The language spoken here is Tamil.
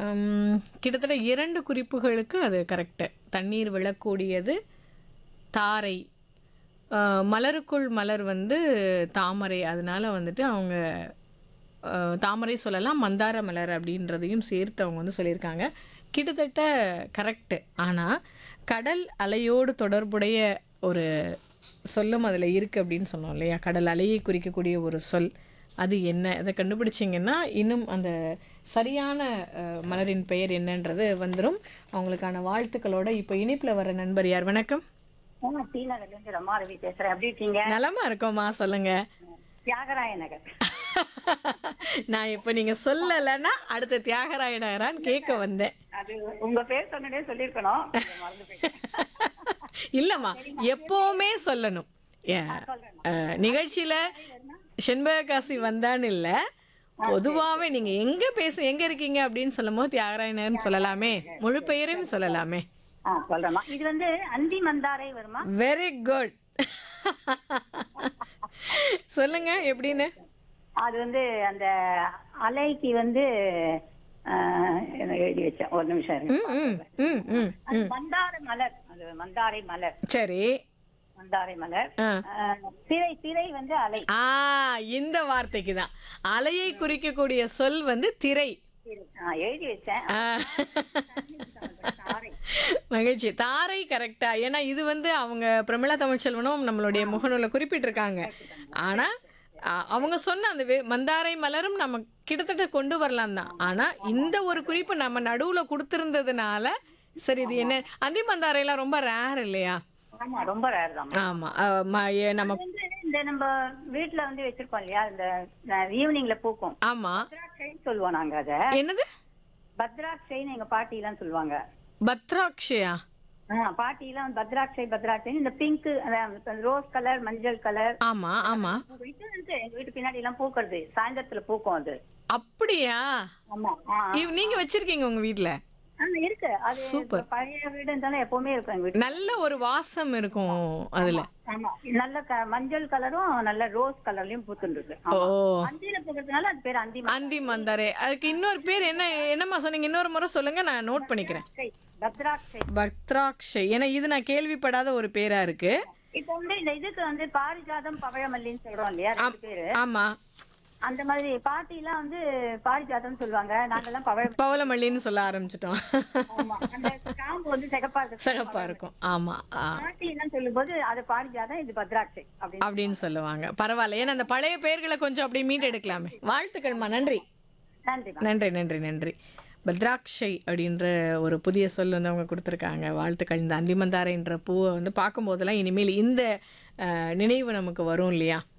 ஆம், கிட்டத்தட்ட இரண்டு குறிப்புகளுக்கு அது கரெக்டு தண்ணீர் விழக்கூடியது தாரை ஆ, மலருக்குள் மலர் வந்து தாமரை அதனால வந்துட்டு அவங்க ஆ, தாமரை சொல்லலாம் மந்தார மலர் அப்படின்றதையும் சேர்த்து அவங்க வந்து சொல்லியிருக்காங்க கிட்டத்தட்ட கரெக்டு ஆனால் கடல் அலையோடு தொடர்புடைய ஒரு சொல்லும் அதில் இருக்குது அப்படின்னு சொன்னோம் இல்லையா கடல் அலையை குறிக்கக்கூடிய ஒரு சொல் அது என்ன அதை கண்டுபிடிச்சிங்கன்னா இன்னும் அந்த சரியான அஹ், மலரின் பெயர் என்னன்றது வந்துடும் அவங்களுக்கான வாழ்த்துக்களோட இப்போ இனிப்பில் வர நண்பர் யார் வணக்கம் ஆ, டி நகர்ல இருந்து ரமா ரவி பேசுறேன் எப்படி இருக்கீங்க நலமா இருக்கோமா சொல்லுங்க தியாகராய நகர் நான் இப்போ நீங்க சொல்லலைன்னா அடுத்த தியாகராய நகரான்னு கேட்க வந்தேன் அது உங்க பேர் சொன்னதே சொல்லிருக்கணும் மறந்து போயிட்டேன் இல்லைம்மா எப்போவுமே சொல்லணும் ஏன், அஹ், நிகழ்ச்சியில செண்பககாசி வந்தான்னு இல்லை பொதுவாகவே நீங்க எங்க பேச எங்க இருக்கீங்க அப்படின்னு சொல்லும் போது தியாகராய நகர்னு சொல்லலாமே முழு பெயரையும் சொல்லலாமே ஆ சொல்றேம்மா இது வந்து அந்தி மந்தாரை வருமா வெரி குட் சொல்லுங்க எப்படின்னு அது வந்து அந்த அலைக்கு வந்து ஆ, என்ன எழுதி வச்சேன் ஒரு நிமிஷம் இருங்க. ம் ம் ம் ம் அது மந்தார மலர் அது மந்தாரை மலர் சரி மந்தாரை மலர் ஆ ஆ, திரை திரை வந்து அலை ஆ இந்த வார்த்தைக்கு தான் அலையை குறிக்கக்கூடிய சொல் வந்து திரை ஆ, எழுதி வச்சேன் ஆ. தாரை. மகிழ்ச்சி தாரை கரெக்டா ஏன்னா இது வந்து அவங்க பிரமிளா தமிழ்ச்செல்வனும் நம்மளுடைய முகநூலில் குறிப்பிட்டிருக்காங்க ஆனா அ- அவங்க சொன்ன அந்த வே- மந்தாரை மலரும் நம்ம கிட்டத்தட்ட கொண்டு வரலாம் தான் ஆனா இந்த ஒரு குறிப்பு நம்ம நடுவுல கொடுத்திருந்ததுனால சரி இது என்ன அந்தி மந்தாரைலாம் ரொம்ப ரேர் இல்லையா ஆமா ரொம்ப ரேர் தான் ஆமா அ, ம- ஏ, நம்ம வந்து இந்த நம்ம வீட்ல வந்து வச்சிருக்கோம் இல்லையா இந்த ஈவினிங்ல பூக்கும் ஆமா பத்ராட்சைன்னு சொல்லுவோம் நாங்க அத என்னது பத்ராட்சைன்னு எங்க பாட்டி எல்லாம் சொல்லுவாங்க பத்ராக்ஷயா ஆ, பாட்டி எல்லாம் பத்ராட்சை பத்ராட்சை இந்த பிங்க் ரோஸ் கலர் மஞ்சள் கலர் ஆமா ஆமா இது இருக்கு எங்க வீட்டு பின்னாடி எல்லாம் பூக்கிறது சாயந்தரத்துல பூக்கும் அது அப்படியா ஆமா ஆ, இவ்- நீங்க வச்சிருக்கீங்க உங்க வீட்ல ஆ, இருக்கு அது Super. பழைய வீடு இருந்தாலும் எப்பவுமே இருக்கும் எங்க வீட்டு நல்ல ஒரு வாசம் இருக்கும் அதுல ஆமா நல்ல க- மஞ்சள் கலரும் நல்ல ரோஸ் கலர்லயும் பூத்துருக்கு ஓ அந்தியில பூக்கிறதுனால அது பேர் அந்தி அந்தி மந்தாரே அதுக்கு இன்னொரு பேர் என்ன என்னம்மா சொன்னீங்க இன்னொரு முறை சொல்லுங்க நான் நோட் பண்ணிக்கிறேன் மந்தாரை பத்ராட்சை பத்ராக்ஷை ஏன்னா இது நான் கேள்விப்படாத ஒரு பேரா இருக்கு இப்போ வந்து இந்த இதுக்கு வந்து பாரிஜாதம் பவழமல்லின்னு சொல்றோம் இல்லையா ரெண்டு பேரு ஆமா அந்த மாதிரி பாட்டி எல்லாம் வந்து பாரிஜாதம் சொல்லுவாங்க நாங்கெல்லாம் பவழம் பவளமல்லின்னு சொல்ல ஆரம்பிச்சிட்டோம் ஆமா அந்த காம்பு வந்து சிகப்பா இருக்கு சிகப்பா இருக்கும் ஆமா ஆ, பாட்டி எல்லாம் சொல்லும்போது அது பாரிஜாதம் இது பத்ராட்சை அப்படின்னு அப்படின்னு சொல்லுவாங்க பரவாயில்ல ஏன்னா அந்த பழைய பெயர்களை கொஞ்சம் அப்படியே மீட் எடுக்கலாமே வாழ்த்துக்கள்மா நன்றி நன்றி நன்றி நன்றி நன்றி பத்ராக்ஷை அப்படின்ற ஒரு புதிய சொல் வந்து அவங்க கொடுத்துருக்காங்க வாழ்த்துக்கள் இந்த அந்திமந்தாரைன்ற பூவை வந்து பார்க்கும்போதெல்லாம் இனிமேல் இந்த அஹ், நினைவு நமக்கு வரும் இல்லையா